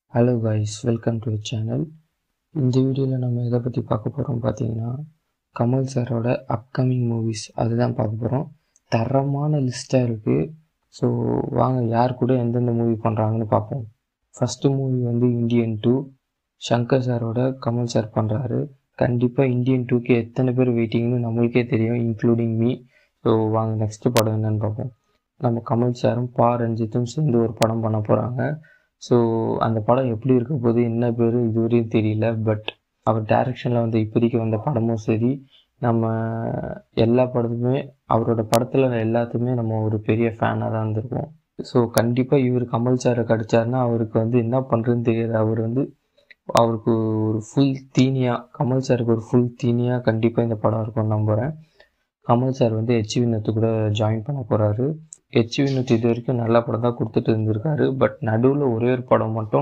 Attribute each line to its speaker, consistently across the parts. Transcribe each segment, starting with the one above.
Speaker 1: hello guys welcome to channel இந்த வீடியோவில் நம்ம எதை பற்றி பார்க்க போகிறோம் பார்த்தீங்கன்னா கமல் சாரோட அப்கமிங் மூவிஸ் அதுதான் பார்க்க போகிறோம் தரமான லிஸ்ட்டாக இருக்குது ஸோ வாங்க யார் கூட எந்தெந்த மூவி பண்ணுறாங்கன்னு பார்ப்போம் ஃபஸ்ட்டு மூவி வந்து இந்தியன் டூ சங்கர் சாரோட கமல் சார் பண்ணுறாரு கண்டிப்பாக இந்தியன் டூக்கு எத்தனை பேர் வெயிட்டிங்னு நம்மளுக்கே தெரியும் இன்க்ளூடிங் மீ ஸோ வாங்க நெக்ஸ்ட்டு படம் என்னன்னு பார்ப்போம் நம்ம கமல் சாரும் பா ரஞ்சித்தும் சேர்ந்து ஒரு படம் பண்ண போகிறாங்க ஸோ அந்த படம் எப்படி இருக்க போது என்ன பேர் இதுவரையும் தெரியல பட் அவர் டைரக்ஷனில் வந்து இப்போதைக்கு வந்த படமும் சரி நம்ம எல்லா படத்துமே அவரோட படத்தில் எல்லாத்துமே நம்ம ஒரு பெரிய ஃபேனாக தான் இருந்திருக்கோம் ஸோ கண்டிப்பாக இவர் கமல் சாரை கடிச்சாருன்னா அவருக்கு வந்து என்ன பண்ணுறதுன்னு தெரியாது அவர் வந்து அவருக்கு ஒரு ஃபுல் தீனியாக கமல் சாருக்கு ஒரு ஃபுல் தீனியாக கண்டிப்பாக இந்த படம் இருக்கும்னு நம்புகிறேன் கமல் சார் வந்து ஹெச் வினத்து கூட ஜாயின் பண்ண போகிறாரு ஹெச் வினோத் இது வரைக்கும் நல்ல படம் தான் கொடுத்துட்டு இருந்திருக்காரு பட் நடுவில் ஒரே ஒரு படம் மட்டும்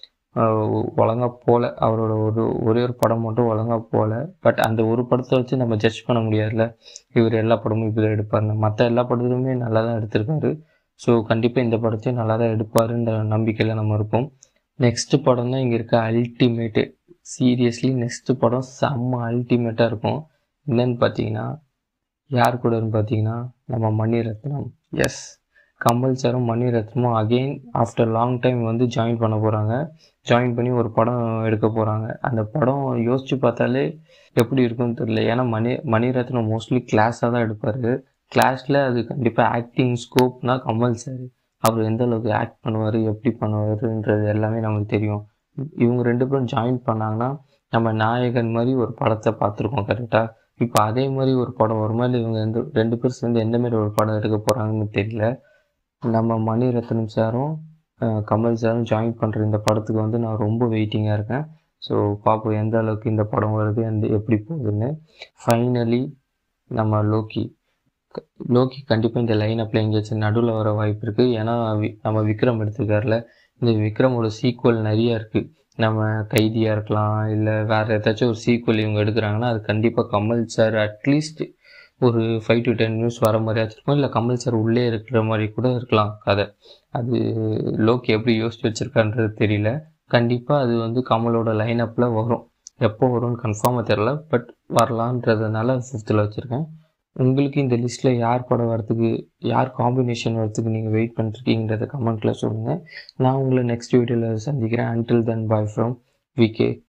Speaker 1: ஒழுங்காக போகல அவரோட ஒரு ஒரே ஒரு படம் மட்டும் ஒழுங்காக போகல பட் அந்த ஒரு படத்தை வச்சு நம்ம ஜட்ஜ் பண்ண முடியாதுல்ல இவர் எல்லா படமும் இப்படி எடுப்பாருன்னு மற்ற எல்லா படத்துலையுமே நல்லா தான் எடுத்திருக்காரு ஸோ கண்டிப்பாக இந்த படத்தையும் நல்லா தான் எடுப்பாருன்ற நம்பிக்கையில் நம்ம இருப்போம் நெக்ஸ்ட் படம் தான் இங்கே இருக்க அல்டிமேட்டு சீரியஸ்லி நெக்ஸ்ட் படம் செம்ம அல்டிமேட்டாக இருக்கும் என்னன்னு பார்த்தீங்கன்னா யார் கூடன்னு பார்த்தீங்கன்னா நம்ம மணிரத்னம் எஸ் கமல் சாரும் மணிரத்னமும் அகெயின் ஆஃப்டர் லாங் டைம் வந்து ஜாயின் பண்ண போகிறாங்க ஜாயின் பண்ணி ஒரு படம் எடுக்க போகிறாங்க அந்த படம் யோசித்து பார்த்தாலே எப்படி இருக்கும்னு தெரியல ஏன்னா மணி மணிரத்னம் மோஸ்ட்லி கிளாஸாக தான் எடுப்பார் கிளாஸில் அது கண்டிப்பாக ஆக்டிங் ஸ்கோப்னா கமல் சார் அவர் எந்த அளவுக்கு ஆக்ட் பண்ணுவார் எப்படி பண்ணுவாருன்றது எல்லாமே நமக்கு தெரியும் இவங்க ரெண்டு பேரும் ஜாயின் பண்ணாங்கன்னா நம்ம நாயகன் மாதிரி ஒரு படத்தை பார்த்துருக்கோம் கரெக்டாக இப்போ அதே மாதிரி ஒரு படம் வருமா இல்லை இவங்க எந்த ரெண்டு பேரும் சேர்ந்து எந்த மாதிரி ஒரு படம் எடுக்க போகிறாங்கன்னு தெரியல நம்ம மணிரத்னம் சாரும் கமல் சாரும் ஜாயின் பண்ணுற இந்த படத்துக்கு வந்து நான் ரொம்ப வெயிட்டிங்காக இருக்கேன் ஸோ பார்ப்போம் எந்த அளவுக்கு இந்த படம் வருது எந்த எப்படி போகுதுன்னு ஃபைனலி நம்ம லோக்கி லோக்கி கண்டிப்பாக இந்த லைன் அப்பில் எங்கேயாச்சும் நடுவில் வர வாய்ப்பு இருக்குது ஏன்னா நம்ம விக்ரம் எடுத்துக்கார்ல இந்த விக்ரமோட சீக்குவல் நிறைய இருக்குது நம்ம கைதியாக இருக்கலாம் இல்லை வேறு ஏதாச்சும் ஒரு சீக்குவல் இவங்க எடுக்கிறாங்கன்னா அது கண்டிப்பாக கமல் சார் அட்லீஸ்ட் ஒரு ஃபைவ் டு டென் மினிட்ஸ் வர மாதிரியாச்சும் இருக்கும் இல்லை கமல் சார் உள்ளே இருக்கிற மாதிரி கூட இருக்கலாம் கதை அது லோக்கி எப்படி யோசிச்சு வச்சுருக்கான்றது தெரியல கண்டிப்பாக அது வந்து கமலோட லைன் அப்பில் வரும் எப்போ வரும்னு கன்ஃபார்மாக தெரில பட் வரலான்றதுனால ஃபிஃப்த்தில் வச்சுருக்கேன் உங்களுக்கு இந்த லிஸ்ட்டில் யார் படம் வரத்துக்கு யார் காம்பினேஷன் வரத்துக்கு நீங்கள் வெயிட் பண்ணிருக்கீங்கிறத கமெண்ட்டில் சொல்லுங்கள் நான் உங்களை நெக்ஸ்ட் வீடியோவில் சந்திக்கிறேன் until then bye from VK